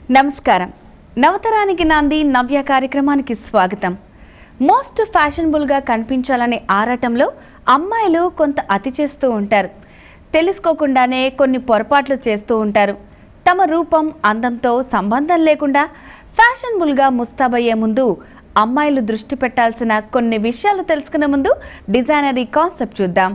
నమస్కారం నవతరానికి నాంది నవ్య కార్యక్రమానికి స్వాగతం మోస్ట్ ఫ్యాషనబుల్గా కనిపించాలనే ఆరాటంలో అమ్మాయిలు కొంత అతి చేస్తూ ఉంటారు తెలుసుకోకుండానే కొన్ని పొరపాట్లు చేస్తూ ఉంటారు తమ రూపం అందంతో సంబంధం లేకుండా ఫ్యాషనబుల్గా ముస్తాబయ్యే ముందు అమ్మాయిలు దృష్టి పెట్టాల్సిన కొన్ని విషయాలు తెలుసుకునే ముందు డిజైనరీ కాన్సెప్ట్ చూద్దాం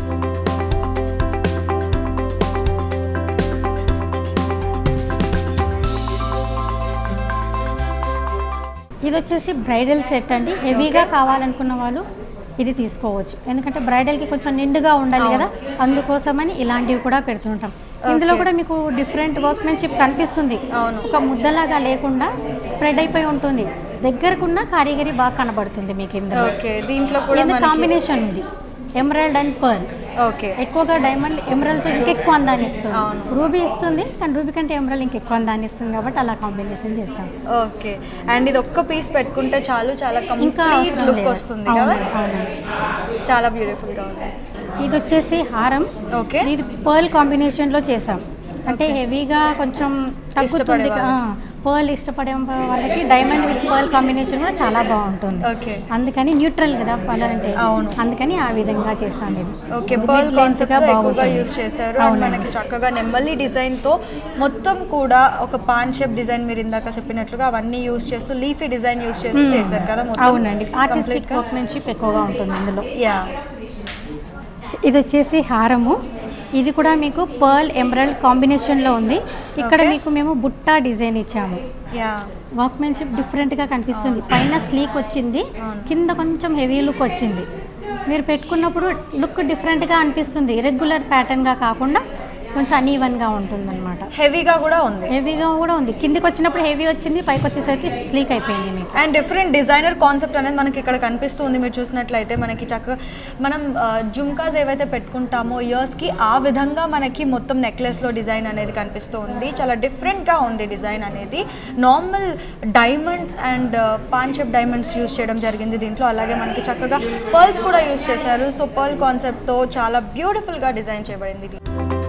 ఇది వచ్చేసి బ్రైడల్ సెట్ అండి హెవీగా కావాలనుకున్న వాళ్ళు ఇది తీసుకోవచ్చు ఎందుకంటే బ్రైడల్కి కొంచెం నిండుగా ఉండాలి కదా అందుకోసమని ఇలాంటివి కూడా పెడుతుంటాం ఇందులో కూడా మీకు డిఫరెంట్ వర్క్మెన్షిప్ కనిపిస్తుంది ఒక ముద్దలాగా లేకుండా స్ప్రెడ్ అయిపోయి ఉంటుంది దగ్గరకున్న కారీగరీ బాగా కనబడుతుంది మీకు ఇందులో ఓకే దీంట్లో కూడా మనకి కాంబినేషన్ ఉంది ఎమరాల్డ్ అండ్ పర్ల్ ఓకే ఎక్కువగా డైమండ్ ఎమరల్తో ఇంకెక్కువ అందాన్ని ఇస్తుంది రూబీ ఇస్తుంది కానీ రూబీ కంటే ఎమరల్ ఇంకెక్కువ అందాన్ని ఇస్తుంది కాబట్టి అలా కాంబినేషన్ చేస్తాం ఓకే అండ్ ఇది ఒక్క పీస్ పెట్టుకుంటే చాలు చాలా ఇంకా కంప్లీట్ అవసరం లుక్ లేదు. వస్తుంది కదా అవును, అవునండి. చాలా బ్యూటిఫుల్ గా ఉంది ఇది వచ్చేసి హారం ఓకే ఇది పర్ల్ కాంబినేషన్ లో చేసాం అంటే హెవీగా కొంచెం తగ్గుతుంది ఇష్టపడే పర్ల్ ఇష్టపడే వాళ్ళకి డైమండ్ విత్ పర్ల్ కాంబినేషన్ కూడా చాలా బాగుంటుంది ఓకే అందుకని న్యూట్రల్ కదా పర్ల్ అంటే అవును. అందుకని ఆ విధంగా చేస్తాను ఇది ఓకే ఇది పర్ల్ big కాన్సెప్ట్ length గా ఎక్కువగా బాగుంటుంది. యూస్ చేశారు అండ్ అవునండి. మనకి చక్కగా నెమ్మలి డిజైన్ తో మొత్తం కూడా ఒక పాన్ షేప్ డిజైన్ మీరు ఇందాక చెప్పినట్లుగా అవన్నీ యూస్ చేస్తూ లీఫీ డిజైన్ యూస్ చేస్తూ చేశారు కదా మొత్తం అవునండి ఆర్టిస్టిక్ complete గా? వర్క్మెన్షిప్ ఎక్కువగా ఉంటుంది ఇందులో యా ఇది వచ్చేసి హారము ఇది కూడా మీకు పర్ల్ ఎమరల్డ్ కాంబినేషన్లో ఉంది ఇక్కడ Okay. మీకు మేము బుట్టా డిజైన్ ఇచ్చాము యా వర్క్మెన్షిప్ డిఫరెంట్గా కనిపిస్తుంది పైన స్లీక్ వచ్చింది కింద కొంచెం హెవీ లుక్ వచ్చింది మీరు పెట్టుకున్నప్పుడు లుక్ డిఫరెంట్గా అనిపిస్తుంది రెగ్యులర్ ప్యాటర్న్గా కాకుండా కొంచెం అనీవన్గా ఉంటుంది అనమాట హెవీగా కూడా ఉంది హెవీగా కూడా ఉంది కిందికి వచ్చినప్పుడు హెవీ వచ్చింది పైకి వచ్చేసరికి స్లీక్ అయిపోయింది మీకు అండ్ డిఫరెంట్ డిజైనర్ కాన్సెప్ట్ అనేది మనకి ఇక్కడ కనిపిస్తుంది మీరు చూసినట్లయితే మనకి చక్కగా మనం జుమ్కాస్ ఏవైతే పెట్టుకుంటామో ఇయర్స్కి ఆ విధంగా మనకి మొత్తం నెక్లెస్లో డిజైన్ అనేది కనిపిస్తూ ఉంది చాలా డిఫరెంట్గా ఉంది డిజైన్ అనేది normal diamonds and pan shape diamonds use చేయడం జరిగింది దీంట్లో అలాగే మనకి చక్కగా పర్ల్స్ కూడా యూస్ చేశారు సో పర్ల్ కాన్సెప్ట్తో చాలా బ్యూటిఫుల్గా డిజైన్ చేయబడింది ఇది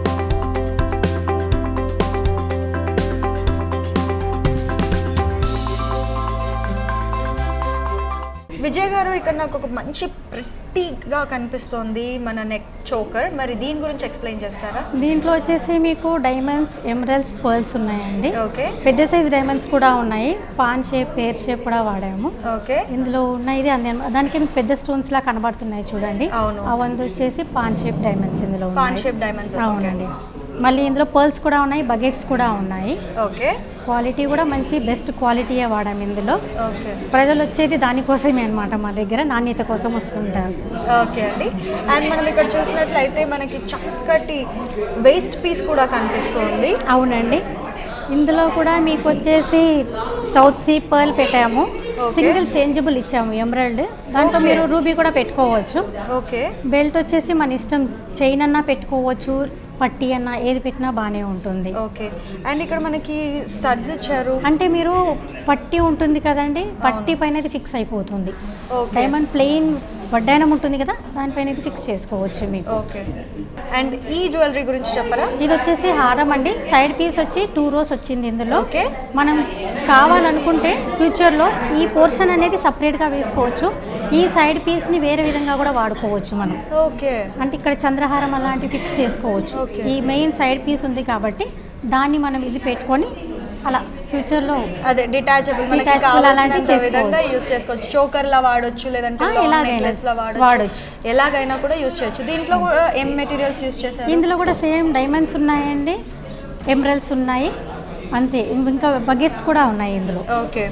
విజయ్ గారు ఇక్కడ నాకు ఒక మంచి ప్రిట్టీగా కనిపిస్తోంది మన నెక్ చోకర్ మరి దీని గురించి ఎక్స్ప్లెయిన్ చేస్తారా దీంట్లో వచ్చేసి మీకు డైమండ్స్ ఎమరల్స్ పర్ల్స్ ఉన్నాయండి ఓకే పెద్ద సైజ్ డైమండ్స్ కూడా ఉన్నాయి పాన్ షేప్ పేర్ షేప్ కూడా వాడాము ఓకే ఇందులో ఉన్న ఇది అన్ని దానికి మీకు పెద్ద స్టోన్స్ లా కనబడుతున్నాయి చూడండి అవును. అవందు వచ్చేసి పాన్ షేప్ డైమండ్స్ ఇందులో పాన్ ఉన్నాయి. షేప్ డైమండ్స్ అవునండి మళ్ళీ ఇందులో పర్ల్స్ కూడా ఉన్నాయి బకెట్స్ కూడా ఉన్నాయి ఓకే క్వాలిటీ కూడా మంచి బెస్ట్ క్వాలిటీయే వాడాము ఇందులో ఓకే ప్రజలు వచ్చేది దానికోసమే అన్నమాట మా దగ్గర నాణ్యత కోసం వస్తుంటారు ఓకే అండి అండ్ మనం ఇక్కడ చూసినట్లయితే మనకి చక్కటి వేస్ట్ పీస్ కూడా కనిపిస్తుంది అవునండి ఇందులో కూడా మీకు వచ్చేసి సౌత్ సీ పర్ల్ పెట్టాము Okay. సింగిల్ చేంజబుల్ ఇచ్చాము ఎమరాల్డ్ దాంట్లో Okay. మీరు రూబీ కూడా పెట్టుకోవచ్చు ఓకే బెల్ట్ వచ్చేసి మన ఇష్టం చైన్ అన్నా పెట్టుకోవచ్చు పట్టి అన్నా ఏది పెట్టినా బాగానే ఉంటుంది ఓకే అండ్ ఇక్కడ మనకి స్టడ్స్ ఇచ్చారు అంటే మీరు పట్టి ఉంటుంది కదండి పట్టి పైన ఇది ఫిక్స్ అయిపోతుంది ఓకే డైమండ్ ప్లెయిన్ వడ్డానం ఉంటుంది కదా దానిపైన ఇది ఫిక్స్ చేసుకోవచ్చు మీకు ఓకే అండ్ ఈ జ్యువెలరీ గురించి చెప్పరా ఇది వచ్చేసి హారం అండి సైడ్ పీస్ వచ్చి టూ రోస్ వచ్చింది ఇందులో ఓకే మనం కావాలనుకుంటే ఫ్యూచర్లో ఈ పోర్షన్ అనేది సపరేట్గా వేసుకోవచ్చు ఈ సైడ్ పీస్ని వేరే విధంగా కూడా వాడుకోవచ్చు మనం ఓకే అంటే ఇక్కడ చంద్రహారం అలాంటివి ఫిక్స్ చేసుకోవచ్చు Okay. ఈ మెయిన్ సైడ్ పీస్ ఉంది కాబట్టి దాన్ని మనం ఇది పెట్టుకొని అలా ఫ్యూచర్లో అదే డిటాచబుల్ మనకి Detachable అలాంటివి కావాల్సినంత విధంగా చేసుకోవచ్చు. యూస్ చేసుకోవచ్చు చోకర్ లా వాడొచ్చు లేదంటే ఆ, లాంగ్ ఎలాగైనా నెక్లెస్ లా వాడొచ్చు వాడొచ్చు. ఎలాగైనా కూడా యూస్ చేయొచ్చు దీంట్లో కూడా ఏం మెటీరియల్స్ యూస్ చేశారు ఇందులో కూడా సేమ్ డైమండ్స్ ఉన్నాయండి ఎమరల్స్ ఉన్నాయి అంతే ఇంకా బకెట్స్ కూడా ఉన్నాయి ఇందులో ఓకే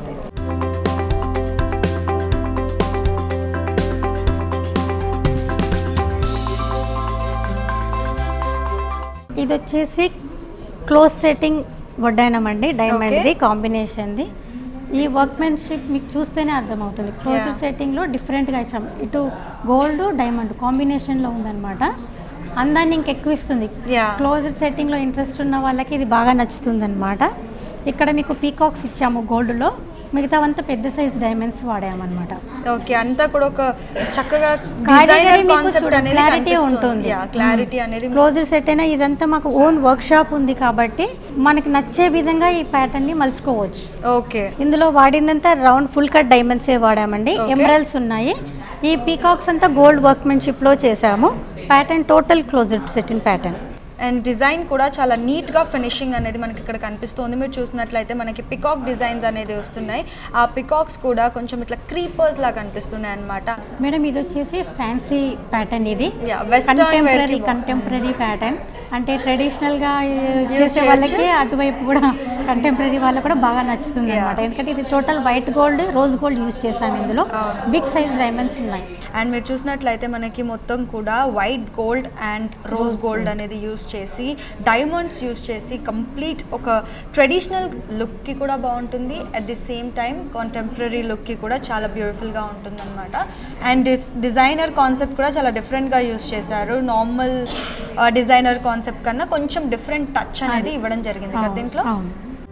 ఇది వచ్చేసి క్లోజ్ సెట్టింగ్ వడ్డానం అండి డైమండ్ది Okay. కాంబినేషన్ది ఈ వర్క్మెన్షిప్ మీకు చూస్తేనే అర్థమవుతుంది క్లోజ్ Yeah. సెట్టింగ్లో డిఫరెంట్గా ఇచ్చాం ఇటు గోల్డ్ డైమండ్ కాంబినేషన్లో ఉందన్నమాట అందాన్ని ఇంకెక్కువ ఇస్తుంది Yeah. క్లోజర్ సెట్టింగ్లో ఇంట్రెస్ట్ ఉన్న వాళ్ళకి ఇది బాగా నచ్చుతుంది అనమాట ఇక్కడ మీకు పీకాక్స్ ఇచ్చాము గోల్డ్లో మిగతావంతా పెద్ద సైజ్ డైమండ్స్ వాడామన్నమాట ఓకే అంతా కూడా ఒక చక్కగా Category డిజైనర్ మీకు కాన్సెప్ట్ చూడ- అనేది clarity కనిపిస్తుంది ఉంటుంది. క్లారిటీ అనేది క్లోజర్ సెట్ అయినా ఇదంతా మాకు ఓన్ వర్క్ షాప్ ఉంది కాబట్టి మనకి నచ్చే విధంగా ఈ ప్యాటర్న్ ని మలుచుకోవచ్చు ఓకే ఇందులో వాడిందంతా రౌండ్ ఫుల్ కట్ డైమండ్స్ ఏ వాడామండి Okay. ఎమరల్స్ ఉన్నాయి ఈ పీకాక్స్ అంతా గోల్డ్ వర్క్మెన్షిప్ లో చేసాము pattern total closure set in pattern and design కూడా చాలా నీట్గా ఫినిషింగ్ అనేది మనకి ఇక్కడ కనిపిస్తుంది మీరు చూసినట్లయితే మనకి పికాక్ డిజైన్స్ అనేది వస్తున్నాయి ఆ పికాక్స్ కూడా కొంచెం ఇట్లా క్రీపర్స్ లాగా కనిపిస్తున్నాయి అనమాట మేడం ఇది వచ్చేసి ఫ్యాన్సీ ప్యాటర్న్ ఇది Yeah, western wear కంటెంపరీ కి కంటెంపరీ ప్యాటర్న్ అంటే ట్రెడిషనల్ గా చేసే చేయొచ్చు. వాళ్ళకి అటువైపు కూడా కంటెంపరీ వాళ్ళకి కూడా బాగా నచ్చుతుంది అనమాట ఎందుకంటే ఇది total white gold rose gold use చేసాము ఇందులో బిగ్ సైజ్ డైమండ్స్ ఉన్నాయి అండ్ మీరు చూసినట్లయితే మనకి మొత్తం కూడా white gold and rose gold అనేది యూస్ చేసి డైమండ్స్ యూస్ చేసి కంప్లీట్ ఒక ట్రెడిషనల్ లుక్కి కూడా బాగుంటుంది at the same time contemporary లుక్కి కూడా చాలా బ్యూటిఫుల్గా ఉంటుంది అనమాట అండ్ డిస్ డిజైనర్ కాన్సెప్ట్ కూడా చాలా డిఫరెంట్గా యూస్ చేశారు నార్మల్ డిజైనర్ కాన్సెప్ట్ కన్నా కొంచెం డిఫరెంట్ టచ్ అనేది ఇవ్వడం జరిగింది కదా దీంట్లో అవును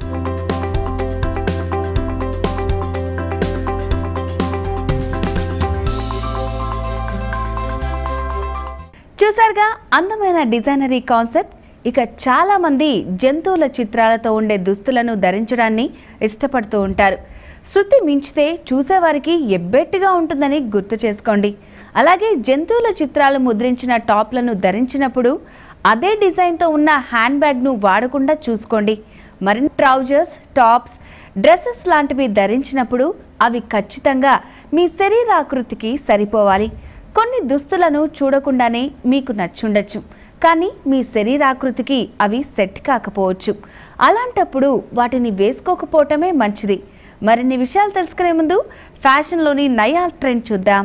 చూసారుగా అందమైన డిజైనరీ కాన్సెప్ట్ ఇక చాలామంది జంతువుల చిత్రాలతో ఉండే దుస్తులను ధరించడాన్ని ఇష్టపడుతూ ఉంటారు శృతి మించితే చూసేవారికి ఎబ్బెట్టుగా ఉంటుందని గుర్తు చేసుకోండి అలాగే జంతువుల చిత్రాలు ముద్రించిన టాప్లను ధరించినప్పుడు అదే డిజైన్తో ఉన్న హ్యాండ్ బ్యాగ్ను వాడకుండా చూసుకోండి మరిన్ని ట్రౌజర్స్ టాప్స్ డ్రెస్సెస్ లాంటివి ధరించినప్పుడు అవి ఖచ్చితంగా మీ శరీరాకృతికి సరిపోవాలి కొన్ని దుస్తులను చూడకుండానే మీకు నచ్చుండొచ్చు కానీ మీ శరీరాకృతికి అవి సెట్ కాకపోవచ్చు అలాంటప్పుడు వాటిని వేసుకోకపోవటమే మంచిది మరిన్ని విషయాలు తెలుసుకునే ముందు ఫ్యాషన్లోని నయా ట్రెండ్ చూద్దాం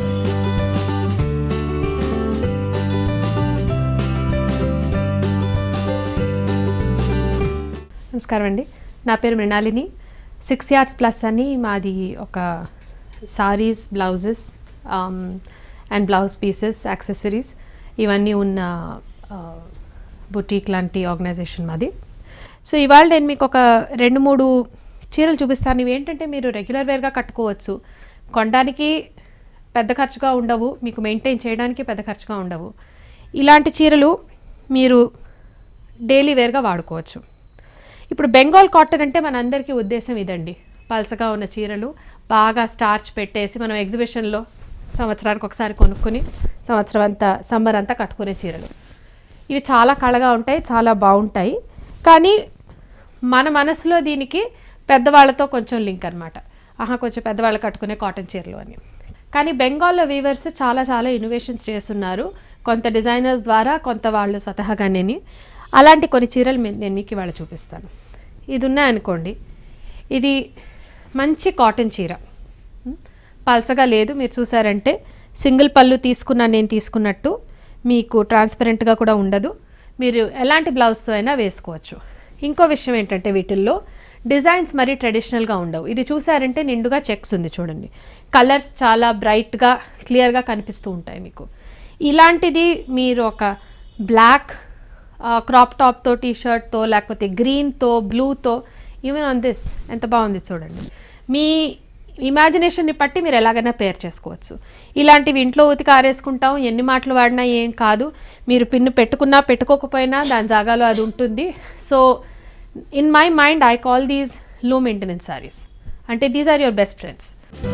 నమస్కారం అండి నా పేరు మృణాలిని సిక్స్ యార్డ్స్ ప్లస్ అని మాది ఒక saris blouses and blouse pieces accessories ఇవన్నీ ఉన్న బుటీక్ లాంటి ఆర్గనైజేషన్ మాది సో ఇవాళ నేను మీకు ఒక రెండు మూడు చీరలు చూపిస్తాను ఇవి ఏంటంటే మీరు రెగ్యులర్ వేర్గా కట్టుకోవచ్చు కొనడానికి పెద్ద ఖర్చుగా ఉండవు మీకు మెయింటైన్ చేయడానికి పెద్ద ఖర్చుగా ఉండవు ఇలాంటి చీరలు మీరు డైలీ వేర్గా వాడుకోవచ్చు ఇప్పుడు బెంగాల్ కాటన్ అంటే మన అందరికీ ఉద్దేశం ఇదండి పలసగా ఉన్న చీరలు బాగా స్టార్చ్ పెట్టేసి మనం ఎగ్జిబిషన్లో సంవత్సరానికి ఒకసారి కొనుక్కొని సంవత్సరం అంతా సమ్మర్ అంతా కట్టుకునే చీరలు ఇవి చాలా కళగా ఉంటాయి చాలా బాగుంటాయి కానీ మన మనసులో దీనికి పెద్దవాళ్ళతో కొంచెం లింక్ అనమాట ఆహా కొంచెం పెద్దవాళ్ళు కట్టుకునే కాటన్ చీరలు అని కానీ బెంగాల్లో వీవర్స్ చాలా చాలా ఇన్నోవేషన్స్ చేస్తున్నారు కొంత డిజైనర్స్ ద్వారా కొంత వాళ్ళు స్వతహాగానే అలాంటి కొన్ని చీరలు మీ- నేను మీకు ఇవాళ చూపిస్తాను ఇది ఉన్నాయనుకోండి ఇది మంచి కాటన్ చీర ఉం? పల్చగా లేదు మీరు చూసారంటే సింగిల్ పళ్ళు తీసుకున్నా నేను తీసుకున్నట్టు మీకు ట్రాన్స్పరెంట్గా కూడా ఉండదు మీరు ఎలాంటి బ్లౌజ్తో అయినా వేసుకోవచ్చు ఇంకో విషయం ఏంటంటే వీటిల్లో డిజైన్స్ మరీ ట్రెడిషనల్గా ఉండవు ఇది చూసారంటే నిండుగా చెక్స్ ఉంది చూడండి కలర్స్ చాలా బ్రైట్గా క్లియర్గా కనిపిస్తూ ఉంటాయి మీకు ఇలాంటిది మీరు ఒక బ్లాక్ క్రాప్ టాప్తో టీ షర్ట్తో లేకపోతే గ్రీన్తో బ్లూతో ఈవెన్ ఆన్ దిస్ ఎంత బాగుంది చూడండి మీ ఇమాజినేషన్ని బట్టి మీరు ఎలాగైనా పేర్ చేసుకోవచ్చు ఇలాంటివి ఇంట్లో ఉతికి ఆరేసుకుంటాం ఎన్ని మాటలు వాడినా ఏం కాదు మీరు పిన్ను పెట్టుకున్నా పెట్టుకోకపోయినా దాని జాగాలో అది ఉంటుంది so in my mind I call these లో మెయింటెనెన్స్ సారీస్ అంటే these are your best friends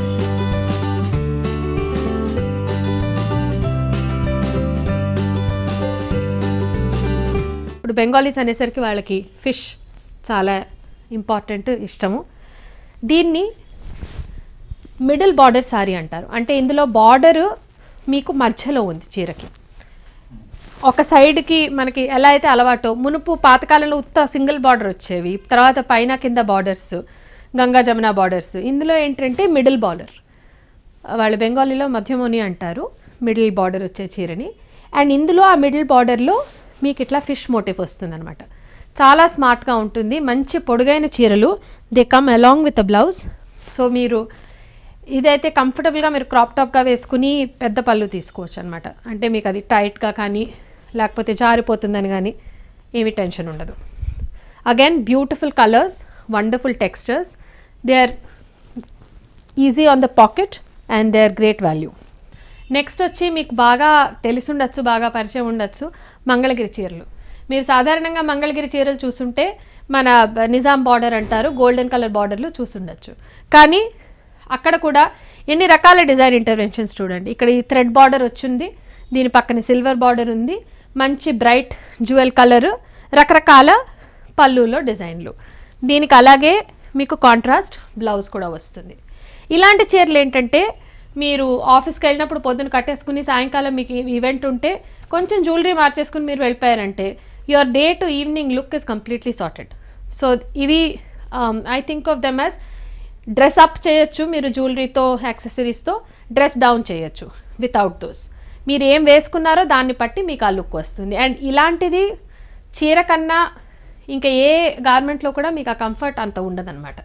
ఇప్పుడు బెంగాలీస్ అనేసరికి వాళ్ళకి ఫిష్ చాలా ఇంపార్టెంట్ ఇష్టము దీన్ని మిడిల్ బార్డర్ సారీ అంటారు అంటే ఇందులో బార్డర్ మీకు మధ్యలో ఉంది చీరకి ఒక సైడ్కి మనకి ఎలా అయితే అలవాటో మునుపు పాతకాలంలో ఉత్త సింగిల్ బార్డర్ వచ్చేవి తర్వాత పైన కింద బార్డర్స్ గంగా జమున బార్డర్స్ ఇందులో ఏంటంటే మిడిల్ బార్డర్ వాళ్ళు బెంగాలీలో మధ్యమోని అంటారు మిడిల్ బార్డర్ వచ్చే చీరని అండ్ ఇందులో ఆ మిడిల్ బార్డర్లో మీకు ఇట్లా ఫిష్ మోటివ్ వస్తుందన్నమాట చాలా స్మార్ట్గా ఉంటుంది మంచి పొడుగైన చీరలు they come along with a blouse so మీరు ఇదైతే కంఫర్టబుల్గా మీరు క్రాప్ టాప్గా వేసుకుని పెద్ద పళ్ళు తీసుకోవచ్చు అనమాట అంటే మీకు అది టైట్గా కానీ లేకపోతే జారిపోతుందని కానీ ఏమి టెన్షన్ ఉండదు again beautiful colours wonderful textures they are easy on the pocket and they are great value next వచ్చి మీకు బాగా తెలిసి ఉండొచ్చు బాగా పరిచయం ఉండొచ్చు మంగళగిరి చీరలు మీరు సాధారణంగా మంగళగిరి చీరలు చూస్తుంటే మన బ- నిజాం బార్డర్ అంటారు గోల్డెన్ కలర్ బార్డర్లు చూసుండొచ్చు కానీ అక్కడ కూడా ఎన్ని రకాల డిజైన్ ఇంటర్వెన్షన్స్ చూడండి ఇక్కడ ఈ థ్రెడ్ బార్డర్ వచ్చింది దీని పక్కన సిల్వర్ బార్డర్ ఉంది మంచి బ్రైట్ జ్యువెల్ కలర్ రకరకాల పళ్ళులో డిజైన్లు దీనికి అలాగే మీకు కాంట్రాస్ట్ బ్లౌజ్ కూడా వస్తుంది ఇలాంటి చీరలు ఏంటంటే మీరు ఆఫీస్కి వెళ్ళినప్పుడు పొద్దున్న కట్టేసుకుని సాయంకాలం మీకు ఈవెంట్ ఉంటే కొంచెం జ్యువెలరీ మార్చేసుకుని మీరు వెళ్ళిపోయారంటే your day to evening look is completely sorted so ఇవి I think of them as dress up చేయొచ్చు మీరు జ్యువెలరీతో యాక్సెసరీస్తో డ్రెస్ డౌన్ చేయొచ్చు వితౌట్ దోస్ మీరు ఏం వేసుకున్నారో దాన్ని బట్టి మీకు ఆ లుక్ వస్తుంది అండ్ ఇలాంటిది చీర కన్నా ఇంకా ఏ గార్మెంట్లో కూడా మీకు ఆ కంఫర్ట్ అంత ఉండదన్నమాట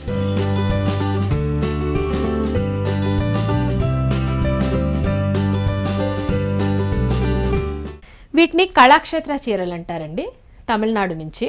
వీటిని కళాక్షేత్ర చీరలు అంటారండి తమిళనాడు నుంచి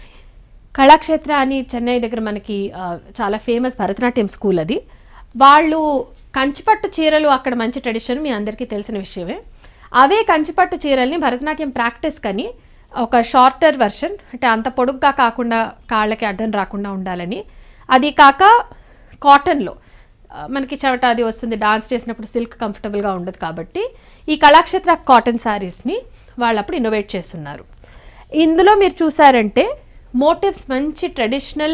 కళాక్షేత్ర అని చెన్నై దగ్గర మనకి ఆ, చాలా ఫేమస్ భరతనాట్యం స్కూల్ అది వాళ్ళు కంచిపట్టు చీరలు అక్కడ మంచి ట్రెడిషన్ మీ అందరికీ తెలిసిన విషయమే అవే కంచిపట్టు చీరల్ని భరతనాట్యం ప్రాక్టీస్ కని ఒక షార్టర్ వెర్షన్ అంటే అంత పొడుగ్గా కాకుండా కాళ్ళకి అడ్డం రాకుండా ఉండాలని అది కాక కాటన్లో ఆ, మనకి చెమట అది వస్తుంది డాన్స్ చేసినప్పుడు సిల్క్ కంఫర్టబుల్గా ఉండదు కాబట్టి ఈ కళాక్షేత్ర కాటన్ శారీస్ని వాళ్ళు అప్పుడు ఇన్నోవేట్ చేస్తున్నారు ఇందులో మీరు చూసారంటే మోటివ్స్ మంచి ట్రెడిషనల్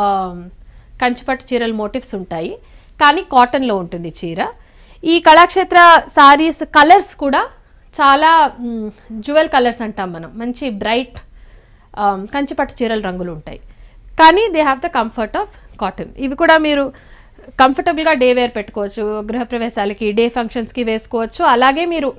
కంచిపట్టు చీరల మోటివ్స్ ఉంటాయి కానీ కాటన్లో ఉంటుంది చీర ఈ కళాక్షేత్ర సారీస్ కలర్స్ కూడా చాలా జ్యువెల్ కలర్స్ అంటాం మనం మంచి బ్రైట్ కంచిపట్టు చీరల రంగులు ఉంటాయి కానీ they have the comfort of cotton ఇవి కూడా మీరు కంఫర్టబుల్గా డే వేర్ పెట్టుకోవచ్చు గృహప్రవేశాలకి డే ఫంక్షన్స్కి వేసుకోవచ్చు అలాగే మీరు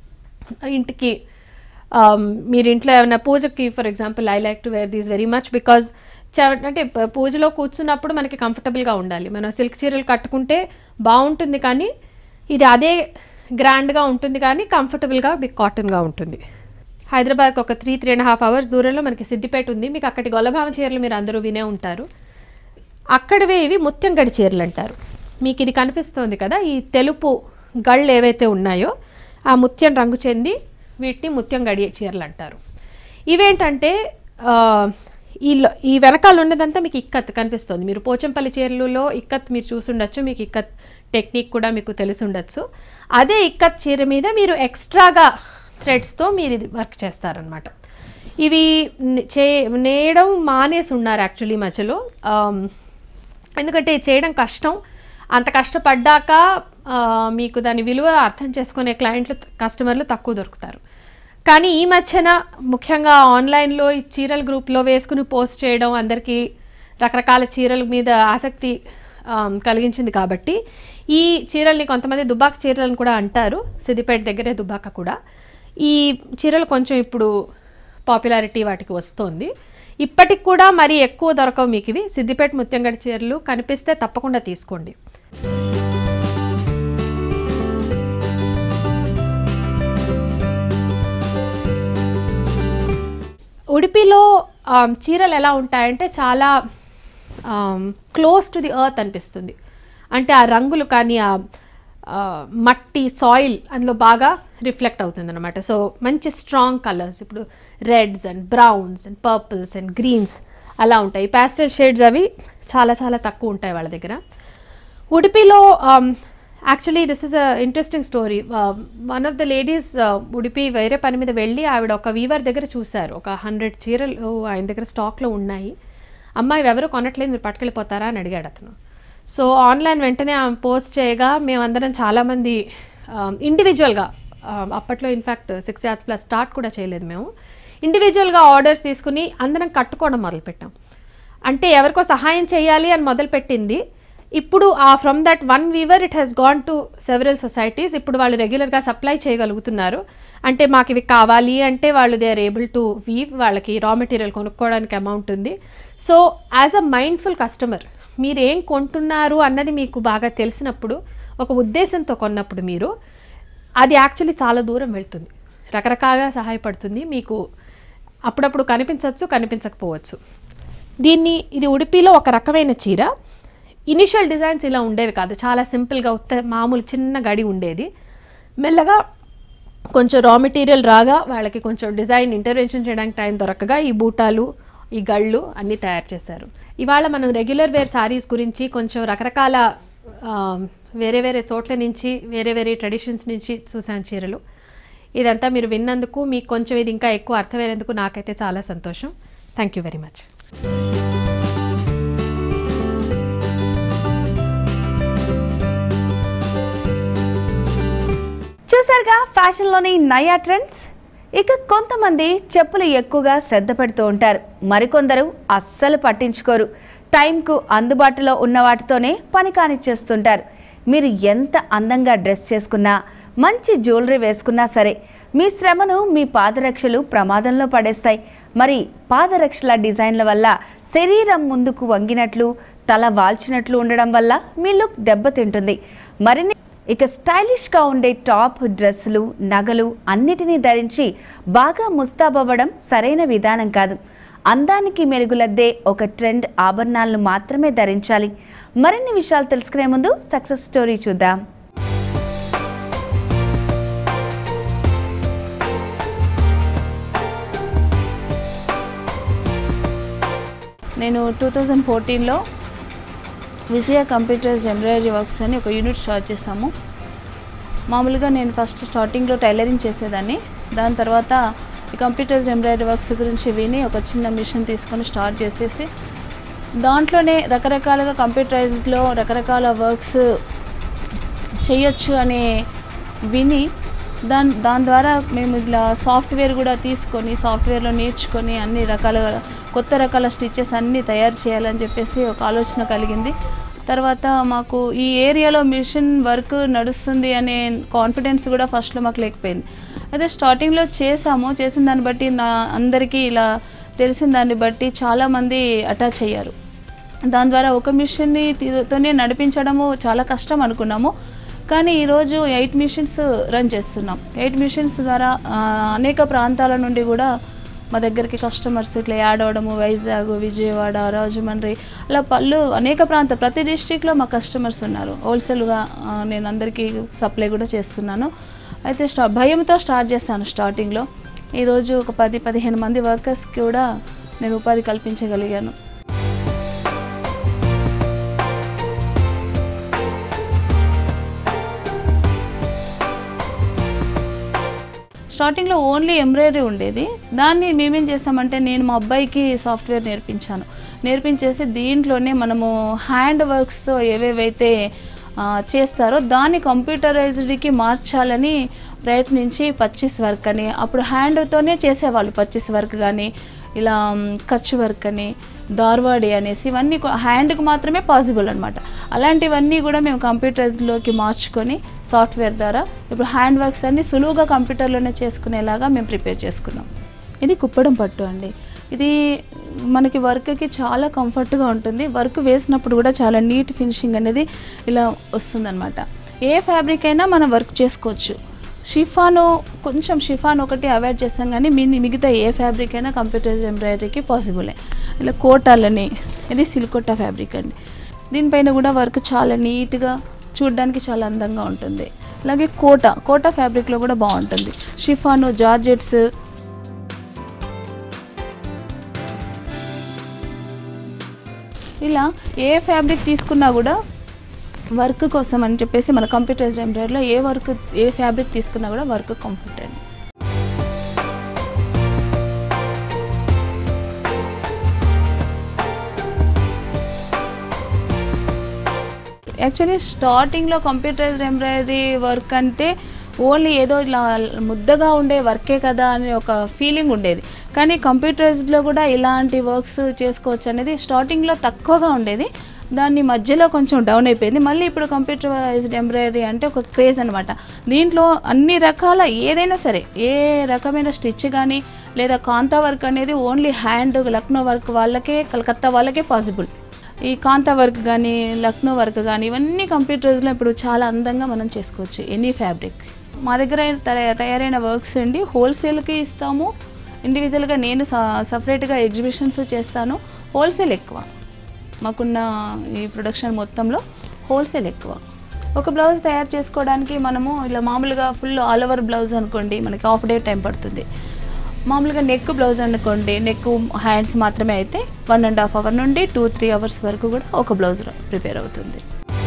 ఇంటికి um, మీరు ఇంట్లో ఏమైనా పూజకి for example I like to wear these very much because అంటే ప- పూజలో కూర్చున్నప్పుడు మనకి కంఫర్టబుల్గా ఉండాలి మనం సిల్క్ చీరలు కట్టుకుంటే బాగుంటుంది కానీ ఇది అదే గ్రాండ్గా ఉంటుంది కానీ కంఫర్టబుల్గా మీకు కాటన్గా ఉంటుంది హైదరాబాద్కి ఒక three three and half hours దూరంలో మనకి సిద్దిపేట ఉంది మీకు అక్కడి గొల్లభామ చీరలు మీరు అందరూ వినే ఉంటారు అక్కడివే ఇవి ముత్యం గడి చీరలు అంటారు మీకు ఇది కనిపిస్తుంది కదా ఈ తెలుపు గళ్ళు ఏవైతే ఉన్నాయో ఆ ముత్యం రంగు చెంది వీటిని ముత్యం గడి చీరలు అంటారు ఇవేంటంటే ఆ, ఈ లో- ఈ వెనకాల ఉన్నదంతా మీకు ఇక్కత్ కనిపిస్తుంది మీరు పోచంపల్లి చీరలలో ఇక్కత్ మీరు చూసుండొచ్చు మీకు ఇక్కత్ టెక్నిక్ కూడా మీకు తెలిసి ఉండొచ్చు అదే ఇక్కత్ చీర మీద మీరు ఎక్స్ట్రాగా థ్రెడ్స్తో మీరు ఇది వర్క్ చేస్తారనమాట ఇవి నే- చే నేయడం మానేసి ఉన్నారు యాక్చువల్లీ మధ్యలో ఆమ్, ఎందుకంటే ఇది చేయడం కష్టం అంత కష్టపడ్డాక ఆ, మీకు దాని విలువ అర్థం చేసుకునే క్లయింట్లు కస్టమర్లు తక్కువ దొరుకుతారు కానీ ఈ మధ్యన ముఖ్యంగా ఆన్లైన్లో ఈ చీరల గ్రూప్లో వేసుకుని పోస్ట్ చేయడం అందరికీ రకరకాల చీరల మీద ఆసక్తి ఆ, కలిగించింది కాబట్టి ఈ చీరల్ని కొంతమంది దుబ్బాక చీరలను కూడా అంటారు సిద్దిపేట దగ్గరే దుబ్బాక కూడా ఈ చీరలు కొంచెం ఇప్పుడు పాపులారిటీ వాటికి వస్తుంది ఇప్పటికి కూడా మరి ఎక్కువ దొరకవు మీకు ఇవి సిద్దిపేట ముత్యంగడి చీరలు కనిపిస్తే తప్పకుండా తీసుకోండి ఉడిపిలో ఆమ్, చీరలు ఎలా ఉంటాయంటే చాలా క్లోజ్ టు ది ఎర్త్ అనిపిస్తుంది అంటే ఆ రంగులు కానీ ఆ ఆ, మట్టి సాయిల్ అందులో బాగా రిఫ్లెక్ట్ అవుతుంది అనమాట సో మంచి స్ట్రాంగ్ కలర్స్ ఇప్పుడు reds and browns and purples and greens అలా ఉంటాయి ప్యాస్టల్ షేడ్స్ అవి చాలా చాలా తక్కువ ఉంటాయి వాళ్ళ దగ్గర ఉడిపిలో actually this is a interesting story one of the ladies Udupi వేరే పని మీద వెళ్ళి ఆవిడ ఒక వీవర్ దగ్గర చూశారు ఒక హండ్రెడ్ చీరలు ఆయన దగ్గర స్టాక్లో ఉన్నాయి అమ్మాయి ఎవరు కొనట్లేదు మీరు పట్టుకెళ్ళిపోతారా అని అడిగాడు అతను సో ఆన్లైన్ వెంటనే ఆమె పోస్ట్ చేయగా మేమందరం చాలామంది ఇండివిజువల్గా అప్పట్లో in fact six yards plus start కూడా చేయలేదు మేము ఇండివిజువల్గా ఆర్డర్స్ తీసుకుని అందరం కట్టుకోవడం మొదలుపెట్టాం అంటే ఎవరికో సహాయం చేయాలి అని మొదలుపెట్టింది ఇప్పుడు ఆ from that one weaver it has gone to several societies ఇప్పుడు వాళ్ళు రెగ్యులర్గా సప్లై చేయగలుగుతున్నారు అంటే మాకు ఇవి కావాలి అంటే వాళ్ళు they are able to weave వాళ్ళకి రా మెటీరియల్ కొనుక్కోవడానికి అమౌంట్ ఉంది so as a mindful customer మీరు ఏం కొంటున్నారు అన్నది మీకు బాగా తెలిసినప్పుడు ఒక ఉద్దేశంతో కొన్నప్పుడు మీరు అది యాక్చువల్లీ చాలా దూరం వెళ్తుంది రకరకాలుగా సహాయపడుతుంది మీకు అప్పుడప్పుడు కనిపించవచ్చు కనిపించకపోవచ్చు దీన్ని ఇది ఉడిపిలో ఒక రకమైన చీర ఇనిషియల్ డిజైన్స్ ఇలా ఉండేవి కాదు చాలా సింపుల్గా ఉత్త మామూలు చిన్న గడి ఉండేది మెల్లగా కొంచెం రా మెటీరియల్ రాగా వాళ్ళకి కొంచెం డిజైన్ ఇంటర్వెన్షన్ చేయడానికి టైం దొరకగా ఈ బూటాలు ఈ గళ్ళు అన్నీ తయారు చేశారు ఇవాళ మనం రెగ్యులర్ వేర్ శారీస్ గురించి కొంచెం రకరకాల ఆ, వేరే వేరే చోట్ల నుంచి వేరే వేరే ట్రెడిషన్స్ నుంచి చూసాను చీరలు ఇదంతా మీరు విన్నందుకు మీకు కొంచెం ఇది ఇంకా ఎక్కువ అర్థమైనందుకు నాకైతే చాలా సంతోషం థ్యాంక్ యూ వెరీ మచ్ చూసారుగా ఫ్యాషన్లోని నయా ట్రెండ్స్ ఇక కొంతమంది చెప్పులు ఎక్కువగా శ్రద్ధ పెడుతూ ఉంటారు మరికొందరు అస్సలు పట్టించుకోరు టైంకు అందుబాటులో ఉన్న వాటితోనే పని కానిచ్చేస్తుంటారు మీరు ఎంత అందంగా డ్రెస్ చేసుకున్నా మంచి జ్యువెలరీ వేసుకున్నా సరే మీ శ్రమను మీ పాదరక్షలు ప్రమాదంలో పడేస్తాయి మరి పాదరక్షల డిజైన్ల వల్ల శరీరం ముందుకు వంగినట్లు తల వాల్చినట్లు ఉండడం వల్ల మీ లుక్ దెబ్బతింటుంది మరిన్ని ఇక స్టైలిష్గా ఉండే టాప్ డ్రెస్సులు నగలు అన్నిటినీ ధరించి బాగా ముస్తాబవ్వడం సరైన విధానం కాదు అందానికి మెరుగులద్దే ఒక ట్రెండ్ ఆభరణాలను మాత్రమే ధరించాలి మరిన్ని విషయాలు తెలుసుకునే ముందు సక్సెస్ స్టోరీ చూద్దాం నేను టూ థౌజండ్ ఫోర్టీన్లో విజయ కంప్యూటర్స్ ఎంబ్రాయిడరీ వర్క్స్ అని ఒక యూనిట్ స్టార్ట్ చేసాము మామూలుగా నేను ఫస్ట్ స్టార్టింగ్లో టైలరింగ్ చేసేదాన్ని దాని తర్వాత ఈ కంప్యూటర్స్ ఎంబ్రాయిడరీ వర్క్స్ గురించి విని ఒక చిన్న మిషన్ తీసుకొని స్టార్ట్ చేసేసి దాంట్లోనే రకరకాలుగా కంప్యూటరైజ్డ్లో రకరకాల వర్క్స్ చేయొచ్చు అనే విని దాని దాని ద్వారా మేము ఇలా సాఫ్ట్వేర్ కూడా తీసుకొని సాఫ్ట్వేర్లో నేర్చుకొని అన్ని రకాల కొత్త రకాల స్టిచెస్ అన్నీ తయారు చేయాలని చెప్పేసి ఒక ఆలోచన కలిగింది తర్వాత మాకు ఈ ఏరియాలో మిషన్ వర్క్ నడుస్తుంది అనే కాన్ఫిడెన్స్ కూడా ఫస్ట్లో మాకు లేకపోయింది అయితే స్టార్టింగ్లో చేసాము చేసిన దాన్ని బట్టి నా అందరికీ ఇలా తెలిసిన దాన్ని బట్టి చాలామంది అటాచ్ అయ్యారు దాని ద్వారా ఒక మిషన్ని తీ- తోనే నడిపించడము చాలా కష్టం అనుకున్నాము కానీ ఈరోజు ఎయిట్ మిషన్స్ రన్ చేస్తున్నాం ఎయిట్ మిషన్స్ ద్వారా ఆ, అనేక ప్రాంతాల నుండి కూడా మా దగ్గరికి కస్టమర్స్ ఇట్లా యాడ్ అవ్వడము వైజాగ్ విజయవాడ రాజమండ్రి అలా పళ్ళు అనేక ప్రాంత ప్రతి డిస్టిక్లో మా కస్టమర్స్ ఉన్నారు హోల్సేల్గా ఆ, నేను అందరికీ సప్లై కూడా చేస్తున్నాను అయితే స్టా భయంతో స్టార్ట్ చేశాను స్టార్టింగ్లో ఈరోజు ఒక పది పదిహేను మంది వర్కర్స్కి కూడా నేను ఉపాధి కల్పించగలిగాను స్టార్టింగ్లో ఓన్లీ ఎంబ్రాయిడరీ ఉండేది దాన్ని మేమేం చేసామంటే నేను మా అబ్బాయికి సాఫ్ట్వేర్ నేర్పించాను నేర్పించేసి దీంట్లోనే మనము హ్యాండ్ వర్క్స్తో ఏవేవైతే ఆ, చేస్తారో దాన్ని కంప్యూటరైజ్డ్కి మార్చాలని ప్రయత్నించి పచ్చిస్ వర్క్ అని అప్పుడు హ్యాండ్తోనే చేసేవాళ్ళు పచ్చిస్ వర్క్ కానీ ఇలా మ్, కచ్ వర్క్ అని దార్వాడి అనేసి ఇవన్నీ కొ- హ్యాండ్కి మాత్రమే పాసిబుల్ అనమాట అలాంటివన్నీ కూడా మేము కంప్యూటర్స్లోకి మార్చుకొని సాఫ్ట్వేర్ ద్వారా ఇప్పుడు హ్యాండ్ వర్క్స్ అన్ని సులువుగా కంప్యూటర్లోనే చేసుకునేలాగా మేము ప్రిపేర్ చేసుకున్నాం ఇది కుప్పడం పట్టు అండి ఇది మనకి వర్క్కి చాలా కంఫర్ట్గా ఉంటుంది వర్క్ వేసినప్పుడు కూడా చాలా నీట్ ఫినిషింగ్ అనేది ఇలా వస్తుందన్నమాట ఏ ఫ్యాబ్రిక్ అయినా మనం వర్క్ చేసుకోవచ్చు షిఫాను కొంచెం షిఫాన్ ఒకటి అవాయిడ్ చేస్తాం కానీ మిని మిగతా ఏ ఫ్యాబ్రిక్ అయినా కంప్యూటరైజ్ ఎంబ్రాయిడరీకి పాసిబులే ఇలా కోటాలని ఇది సిల్కోటా ఫ్యాబ్రిక్ అండి దీనిపైన కూడా వర్క్ చాలా నీట్గా చూడడానికి చాలా అందంగా ఉంటుంది అలాగే కోట కోట ఫ్యాబ్రిక్లో కూడా బాగుంటుంది షిఫాను జార్జెట్స్ ఇలా ఏ ఫ్యాబ్రిక్ తీసుకున్నా కూడా వర్క్ కోసం అని చెప్పేసి మన కంప్యూటరైజ్డ్ ఎంబ్రాయిడరీలో ఏ వర్క్ ఏ ఫ్యాబ్రిక్ తీసుకున్నా కూడా వర్క్ కంఫర్ట్ అండి యాక్చువల్లీ స్టార్టింగ్లో కంప్యూటరైజ్డ్ ఎంబ్రాయిడరీ వర్క్ అంటే ఓన్లీ ఏదో ఇలా ముద్దగా ఉండే వర్కే కదా అనే ఒక ఫీలింగ్ ఉండేది కానీ కంప్యూటరైజ్డ్లో కూడా ఇలాంటి వర్క్స్ చేసుకోవచ్చు అనేది స్టార్టింగ్లో తక్కువగా ఉండేది దాన్ని మధ్యలో కొంచెం డౌన్ అయిపోయింది మళ్ళీ ఇప్పుడు కంప్యూటరైజ్డ్ ఎంబ్రాయిడరీ అంటే ఒక క్రేజ్ అనమాట దీంట్లో అన్ని రకాల ఏదైనా సరే ఏ రకమైన స్టిచ్ కానీ లేదా కాంతా వర్క్ అనేది ఓన్లీ హ్యాండ్ లక్నో వర్క్ వాళ్ళకే కలకత్తా వాళ్ళకే పాసిబుల్ ఈ కాంతా వర్క్ కానీ లక్నో వర్క్ కానీ ఇవన్నీ కంప్యూటర్స్లో ఇప్పుడు చాలా అందంగా మనం చేసుకోవచ్చు ఎనీ ఫ్యాబ్రిక్ మా దగ్గర తయ- తయారైన వర్క్స్ అండి హోల్సేల్కి ఇస్తాము ఇండివిజువల్గా నేను స- సపరేట్గా ఎగ్జిబిషన్స్ చేస్తాను హోల్సేల్ ఎక్కువ మాకున్న ఈ ప్రొడక్షన్ మొత్తంలో హోల్సేల్ ఎక్కువ ఒక బ్లౌజ్ తయారు చేసుకోవడానికి మనము ఇలా మామూలుగా ఫుల్ ఆల్ ఓవర్ బ్లౌజ్ అనుకోండి మనకి హాఫ్ డే టైం పడుతుంది మామూలుగా నెక్ బ్లౌజ్ అనుకోండి నెక్ హ్యాండ్స్ మాత్రమే అయితే వన్ అండ్ హాఫ్ అవర్ నుండి టూ త్రీ అవర్స్ వరకు కూడా ఒక బ్లౌజ్ ప్రిపేర్ అవుతుంది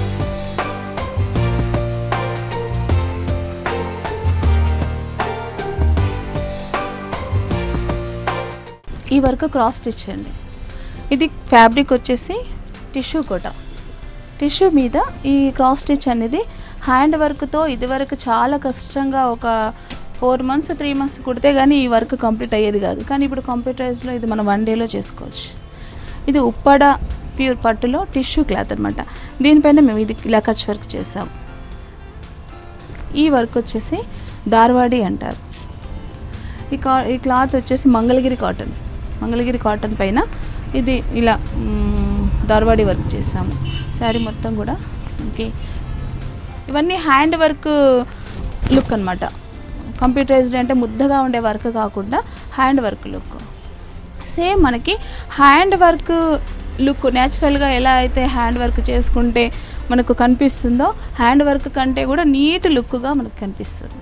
ఈ వర్క్ క్రాస్ స్టిచ్ అండి ఇది ఫ్యాబ్రిక్ వచ్చేసి టిష్యూ కోట టిష్యూ మీద ఈ క్రాస్ స్టిచ్ అనేది హ్యాండ్ వర్క్తో ఇది వరకు చాలా కష్టంగా ఒక ఫోర్ మంత్స్ త్రీ మంత్స్ కుడితే కానీ ఈ వర్క్ కంప్లీట్ అయ్యేది కాదు కానీ ఇప్పుడు కంప్యూటరైజ్లో ఇది మనం వన్ డేలో చేసుకోవచ్చు ఇది ఉప్పడ ప్యూర్ పట్టులో టిష్యూ క్లాత్ అనమాట దీనిపైన మేము ఇది ఇలా కచ్ వర్క్ చేసాం ఈ వర్క్ వచ్చేసి దార్వాడి అంటారు ఈ కా ఈ క్లాత్ వచ్చేసి మంగళగిరి కాటన్ మంగళగిరి కాటన్ పైన ఇది ఇలా మ్, దార్వాడి వర్క్ చేసాము శారీ మొత్తం కూడా ఓకే ఇవన్నీ హ్యాండ్ వర్క్ లుక్ అనమాట కంప్యూటరైజ్డ్ అంటే ముద్దగా ఉండే వర్క్ కాకుండా హ్యాండ్ వర్క్ లుక్ సేమ్ మనకి హ్యాండ్ వర్క్ లుక్ న్యాచురల్గా ఎలా అయితే హ్యాండ్ వర్క్ చేసుకుంటే మనకు కనిపిస్తుందో హ్యాండ్ వర్క్ కంటే కూడా నీట్ లుక్గా మనకు కనిపిస్తుంది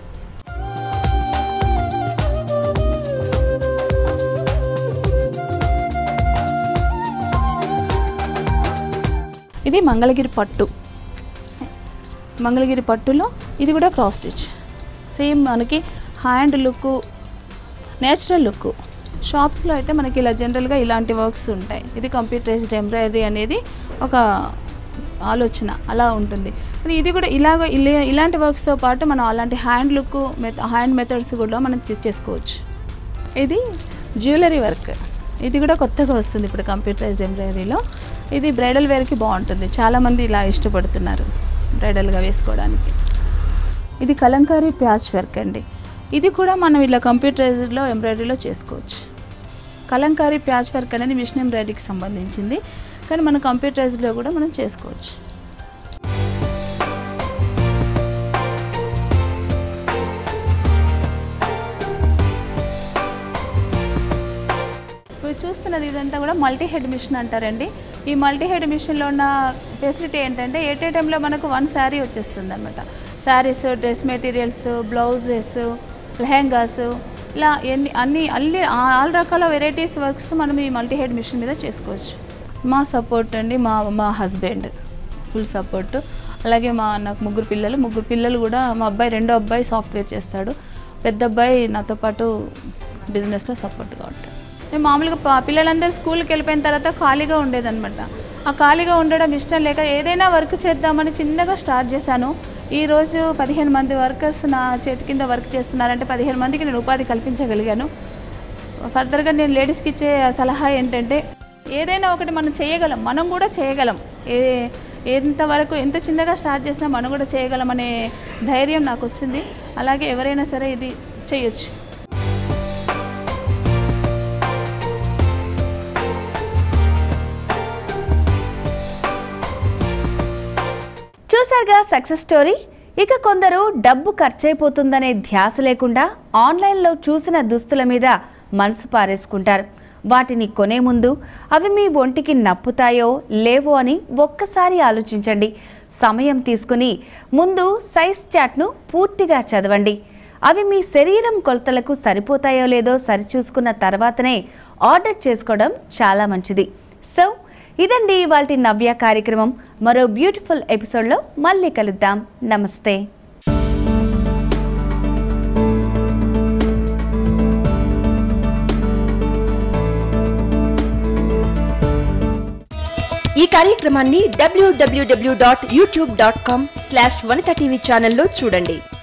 ఇది మంగళగిరి పట్టు మంగళగిరి పట్టులో ఇది కూడా క్రాస్ స్టిచ్ సేమ్ మనకి హ్యాండ్ లుక్ నేచురల్ లుక్ షాప్స్లో అయితే మనకి ఇలా జనరల్గా ఇలాంటి వర్క్స్ ఉంటాయి ఇది కంప్యూటరైజ్డ్ ఎంబ్రాయిడరీ అనేది ఒక ఆలోచన అలా ఉంటుంది కానీ ఇది కూడా ఇలాగ ఇలా ఇలాంటి వర్క్స్తో పాటు మనం అలాంటి హ్యాండ్ లుక్ మెథ హ్యాండ్ మెథడ్స్ కూడా మనం చే- చేసుకోవచ్చు ఇది జ్యువెలరీ వర్క్ ఇది కూడా కొత్తగా వస్తుంది ఇప్పుడు కంప్యూటరైజ్డ్ ఎంబ్రాయిడరీలో ఇది బ్రైడల్ వేర్కి బాగుంటుంది చాలామంది ఇలా ఇష్టపడుతున్నారు బ్రైడల్గా వేసుకోవడానికి ఇది కలంకారీ ప్యాచ్ వర్క్ అండి ఇది కూడా మనం ఇలా కంప్యూటరైజ్డ్లో ఎంబ్రాయిడరీలో చేసుకోవచ్చు కలంకారీ ప్యాచ్ వర్క్ అనేది మిషన్ ఎంబ్రాయిడరీకి సంబంధించింది కానీ మన కంప్యూటరైజ్డ్లో కూడా మనం చేసుకోవచ్చు ఇప్పుడు చూస్తున్నది ఇదంతా కూడా మల్టీ హెడ్ మిషన్ అంటారండి ఈ మల్టీ హెడ్ మిషన్లో ఉన్న ఫెసిలిటీ ఏంటంటే ఎట్ ఏ టైంలో మనకు వన్ శారీ వచ్చేస్తుంది అనమాట saris dress materials blouses lehengas ఇలా ఎన్ని అన్ని అన్ని ఆల్ రకాల వెరైటీస్ వర్క్స్ మనం ఈ మల్టీ హెడ్ మిషన్ మీద చేసుకోవచ్చు మా సపోర్ట్ అండి మా మా హస్బెండ్ ఫుల్ సపోర్ట్ అలాగే మా నాకు ముగ్గురు పిల్లలు ముగ్గురు పిల్లలు కూడా మా అబ్బాయి రెండో అబ్బాయి సాఫ్ట్వేర్ చేస్తాడు పెద్ద అబ్బాయి నాతో పాటు బిజినెస్లో సపోర్ట్గా ఉంటాడు మేము మామూలుగా పా- పిల్లలందరూ స్కూల్కి వెళ్ళిపోయిన తర్వాత ఖాళీగా ఉండేదన్నమాట ఆ ఖాళీగా ఉండడం ఇష్టం లేక ఏదైనా వర్క్ చేద్దామని చిన్నగా స్టార్ట్ చేశాను ఈరోజు పదిహేను మంది వర్కర్స్ నా చేతి కింద వర్క్ చేస్తున్నారంటే పదిహేను మందికి నేను ఉపాధి కల్పించగలిగాను ఫర్దర్గా నేను లేడీస్కి ఇచ్చే సలహా ఏంటంటే ఏదైనా ఒకటి మనం చేయగలం మనం కూడా చేయగలం ఏ ఎంతవరకు ఎంత చిన్నగా స్టార్ట్ చేసినా మనం కూడా చేయగలం అనే ధైర్యం నాకు వచ్చింది అలాగే ఎవరైనా సరే ఇది చేయొచ్చు చూసారుగా సక్సెస్ స్టోరీ ఇక కొందరు డబ్బు ఖర్చయిపోతుందనే ధ్యాస లేకుండా ఆన్లైన్లో చూసిన దుస్తుల మీద మనసు పారేసుకుంటారు వాటిని కొనే ముందు అవి మీ ఒంటికి నప్పుతాయో లేవో అని ఒక్కసారి ఆలోచించండి సమయం తీసుకుని ముందు సైజ్ చాట్ను పూర్తిగా చదవండి అవి మీ శరీరం కొలతలకు సరిపోతాయో లేదో సరిచూసుకున్న తర్వాతనే ఆర్డర్ చేసుకోవడం చాలా మంచిది సో ఇదండి ఇవాల్టి నవ్య కార్యక్రమం మరో బ్యూటిఫుల్ ఎపిసోడ్లో మళ్ళీ కలుద్దాం నమస్తే ఈ కార్యక్రమాన్ని W W W dot YouTube dot com slash Vanitha TV ఛానల్లో చూడండి